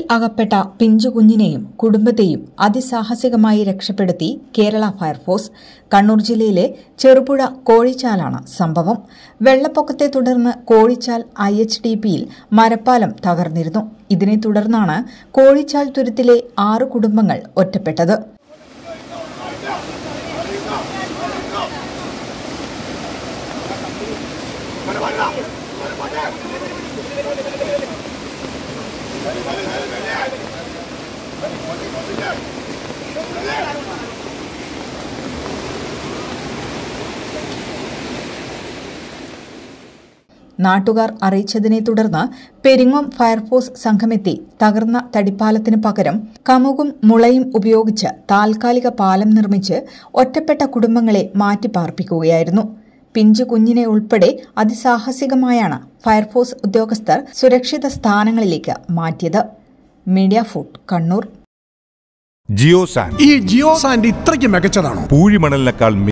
അകപ്പെട്ട പിഞ്ചുകുഞ്ഞിനെയും കുടുംബത്തെയും അതിസാഹസികമായി രക്ഷപ്പെടുത്തി കേരള ഫയർഫോഴ്സ് കണ്ണൂർ ജില്ലയിലെ ചെറുപുഴ കോഴിച്ചാലാണ് സംഭവം വെള്ളപ്പൊക്കത്തെ തുടർന്ന് കോഴിച്ചാൽ ഐ എച്ച് ഡി പിയിൽ മരപ്പാലം തകർന്നിരുന്നു ഇതിനെ തുടർന്നാണ് കോഴിച്ചാൽ തുരുത്തിലെ ആറ് കുടുംബങ്ങൾ ഒറ്റപ്പെട്ടത് നാട്ടുകാർ അറിയിച്ചതിനെ തുടർന്ന് പെരിങ്ങോം ഫയർഫോഴ്സ് സംഘമെത്തി തകർന്ന തടിപ്പാലത്തിന് പകരം കമുകും മുളയും ഉപയോഗിച്ച് താൽക്കാലിക പാലം നിർമ്മിച്ച് ഒറ്റപ്പെട്ട കുടുംബങ്ങളെ മാറ്റിപ്പാർപ്പിക്കുകയായിരുന്നു പിഞ്ചു കുഞ്ഞിനെ ഉൾപ്പെടെ അതിസാഹസികമായാണ് ഫയർഫോഴ്സ് ഉദ്യോഗസ്ഥർ സുരക്ഷിത സ്ഥാനങ്ങളിലേക്ക് മാറ്റിയത് മീഡിയ ഫുഡ് കണ്ണൂർ ജിയോ സാൻ ഈ ജിയോ സാൻഡ് ഇത്രയ്ക്ക് മികച്ചതാണോ പൂഴിമണലിനേക്കാൾ